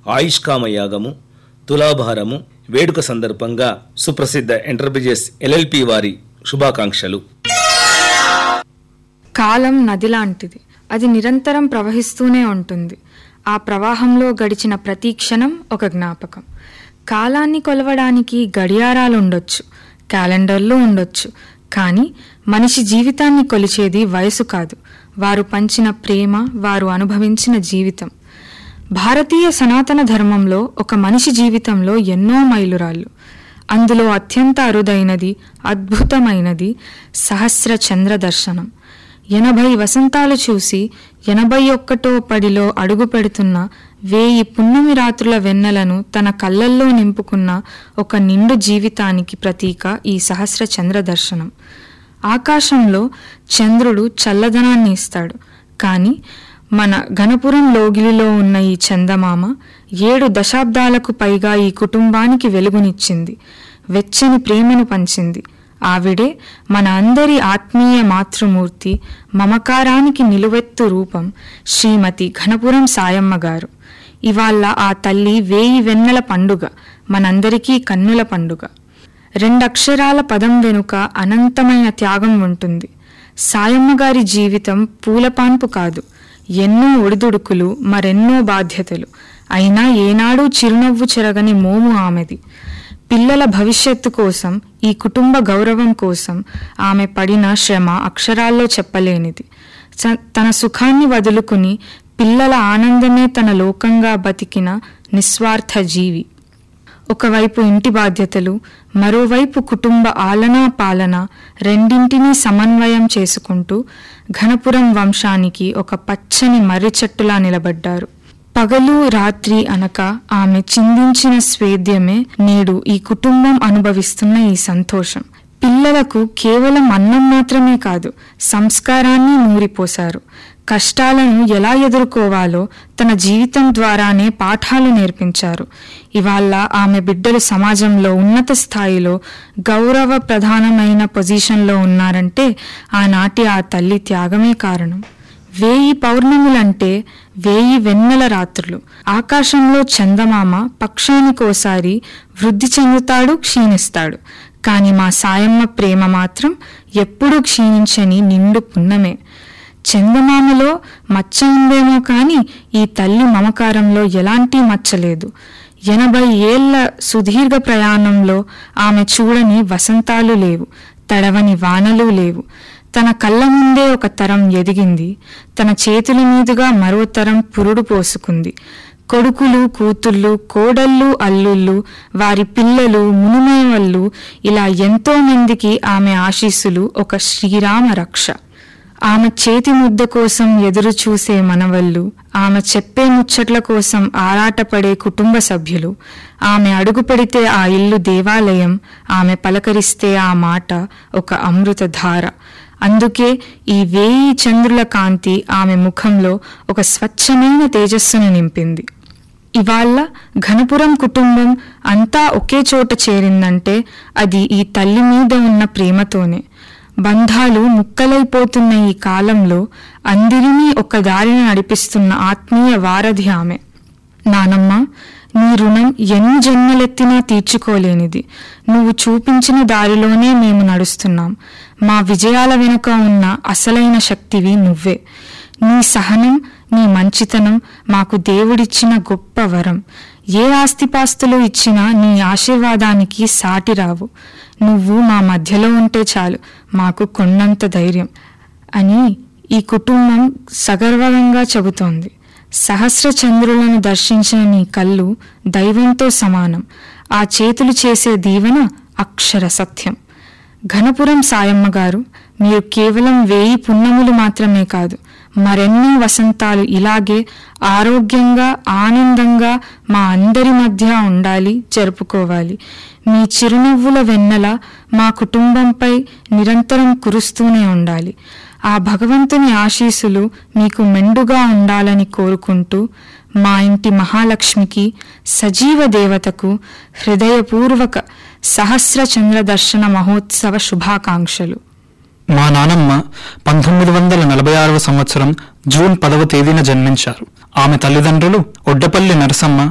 ఆయుష్కామ యాగము తులాభారము వేడుక సందర్భంగా సుప్రసిద్ధ ఎంటర్ప్రైజెస్ ఎల్ఎల్పి వారి శుభాకాంక్షలు కాలం నది లాంటిది అది నిరంతరం ప్రవహిస్తూనే ఉంటుంది ఆ ప్రవాహంలో గడిచిన ప్రతి క్షణం ఒక జ్ఞాపకం కాలాన్ని కొలవడానికి గడియారాలు ఉండొచ్చు క్యాలెండర్లు ఉండొచ్చు కానీ మనిషి జీవితాన్ని కొలిచేది వయసు కాదు వారు పంచిన ప్రేమ వారు అనుభవించిన జీవితం భారతీయ సనాతన ధర్మంలో ఒక మనిషి జీవితంలో ఎన్నో మైలురాళ్ళు అందులో అత్యంత అరుదైనది అద్భుతమైనది సహస్ర చంద్ర దర్శనం ఎనభై వసంతాలు చూసి ఎనభై ఒక్కటో పడిలో అడుగు పెడుతున్న వేయి పున్నమి రాత్రుల వెన్నెలను తన కళ్ళల్లో నింపుకున్న ఒక నిండు జీవితానికి ప్రతీక ఈ సహస్ర చంద్ర దర్శనం ఆకాశంలో చంద్రుడు చల్లదనాన్ని ఇస్తాడు కానీ మన గణపురం లోగిలిలో ఉన్న ఈ చందమామ ఏడు దశాబ్దాలకు పైగా ఈ కుటుంబానికి వెలుగునిచ్చింది వెచ్చని ప్రేమను పంచింది ఆవిడే మన అందరి ఆత్మీయ మాతృమూర్తి మమకారానికి నిలువెత్తు రూపం శ్రీమతి ఘనపురం సాయమ్మ గారు ఇవాళ ఆ తల్లి వేయి వెన్నెల పండుగ మనందరికీ కన్నుల పండుగ రెండక్షరాల పదం వెనుక అనంతమైన త్యాగం ఉంటుంది సాయమ్మ గారి జీవితం పూలపాన్పు కాదు ఎన్నో ఒడిదుడుకులు మరెన్నో బాధ్యతలు అయినా ఏనాడూ చిరునవ్వు చెరగని మోము ఆమెది పిల్లల భవిష్యత్తు కోసం ఈ కుటుంబ గౌరవం కోసం ఆమె పడిన శ్రమ అక్షరాల్లో చెప్పలేనిది స- తన సుఖాన్ని వదులుకుని పిల్లల ఆనందమే తన లోకంగా బతికిన నిస్వార్థ జీవి ఒకవైపు ఇంటి బాధ్యతలు మరోవైపు కుటుంబ ఆలనా పాలన రెండింటినీ సమన్వయం చేసుకుంటూ ఘనపురం వంశానికి ఒక పచ్చని మర్రి చెట్టులా నిలబడ్డారు పగలు రాత్రి అనక ఆమె చిందించిన స్వేద్యమే నేడు ఈ కుటుంబం అనుభవిస్తున్న ఈ సంతోషం పిల్లలకు కేవలం అన్నం మాత్రమే కాదు సంస్కారాన్ని నూరిపోశారు కష్టాలను ఎలా ఎదుర్కోవాలో తన జీవితం ద్వారానే పాఠాలు నేర్పించారు ఇవాళ ఆమె బిడ్డలు సమాజంలో ఉన్నత స్థాయిలో గౌరవ ప్రధానమైన పొజిషన్లో ఉన్నారంటే ఆనాటి ఆ తల్లి త్యాగమే కారణం వేయి పౌర్ణములంటే వేయి వెన్నెల రాత్రులు ఆకాశంలో చందమామ పక్షానికోసారి వృద్ధి చెందుతాడు క్షీణిస్తాడు కాని మా సాయమ్మ ప్రేమ మాత్రం ఎప్పుడూ క్షీణించని నిండు పున్నమే చందమామలో మచ్చ ఉందేమో కాని ఈ తల్లి మమకారంలో ఎలాంటి మచ్చ లేదు ఎనభై ఏళ్ల సుదీర్ఘ ప్రయాణంలో ఆమె చూడని వసంతాలు లేవు తడవని వానలు లేవు తన కళ్ళ ముందే ఒక తరం ఎదిగింది తన చేతుల మీదుగా మరో తరం పురుడు పోసుకుంది కొడుకులు కూతుళ్ళు కోడళ్ళు అల్లుళ్ళు వారి పిల్లలు మునుమేవళ్ళు ఇలా ఎంతో మందికి ఆమె ఆశీస్సులు ఒక శ్రీరామ రక్ష ఆమె చేతి ముద్ద కోసం ఎదురు చూసే మనవళ్ళు ఆమె చెప్పే ముచ్చట్ల కోసం ఆరాటపడే కుటుంబ సభ్యులు ఆమె అడుగు పెడితే ఆ ఇల్లు దేవాలయం ఆమె పలకరిస్తే ఆ మాట ఒక అమృత ధార అందుకే ఈ వేయి చంద్రుల కాంతి ఆమె ముఖంలో ఒక స్వచ్ఛమైన తేజస్సును నింపింది ఇవాళ ఘనపురం కుటుంబం అంతా ఒకే చోట చేరిందంటే అది ఈ తల్లి మీద ఉన్న ప్రేమతోనే బంధాలు ముక్కలైపోతున్న ఈ కాలంలో అందరినీ ఒక దారిన నడిపిస్తున్న ఆత్మీయ వారధి ఆమె నానమ్మ నీ రుణం ఎన్ని జన్మలెత్తినా తీర్చుకోలేనిది నువ్వు చూపించిన దారిలోనే మేము నడుస్తున్నాం మా విజయాల వెనుక ఉన్న అసలైన శక్తివి నువ్వే నీ సహనం నీ మంచితనం మాకు దేవుడిచ్చిన గొప్ప వరం ఏ ఆస్తిపాస్తులు ఇచ్చినా నీ ఆశీర్వాదానికి సాటి రావు నువ్వు మా మధ్యలో ఉంటే చాలు మాకు కొన్నంత ధైర్యం అని ఈ కుటుంబం సగర్వంగా చెబుతోంది సహస్ర చంద్రులను దర్శించిన నీ కళ్ళు దైవంతో సమానం ఆ చేతులు చేసే దీవెన అక్షర సత్యం ఘనపురం సాయమ్మ గారు మీరు కేవలం వేయి పున్నములు మాత్రమే కాదు మరెన్నో వసంతాలు ఇలాగే ఆరోగ్యంగా ఆనందంగా మా అందరి మధ్య ఉండాలి జరుపుకోవాలి మీ చిరునవ్వుల వెన్నెల మా కుటుంబంపై నిరంతరం కురుస్తూనే ఉండాలి ఆ భగవంతుని ఆశీస్సులు మీకు మెండుగా ఉండాలని కోరుకుంటూ మా ఇంటి మహాలక్ష్మికి సజీవ దేవతకు హృదయపూర్వక సహస్ర చంద్ర దర్శన మహోత్సవ శుభాకాంక్షలు మా నానమ్మ పంతొమ్మిది వందల నలభై ఆరవ సంవత్సరం జూన్ పదవ తేదీన జన్మించారు ఆమె తల్లిదండ్రులు ఒడ్డపల్లి నరసమ్మ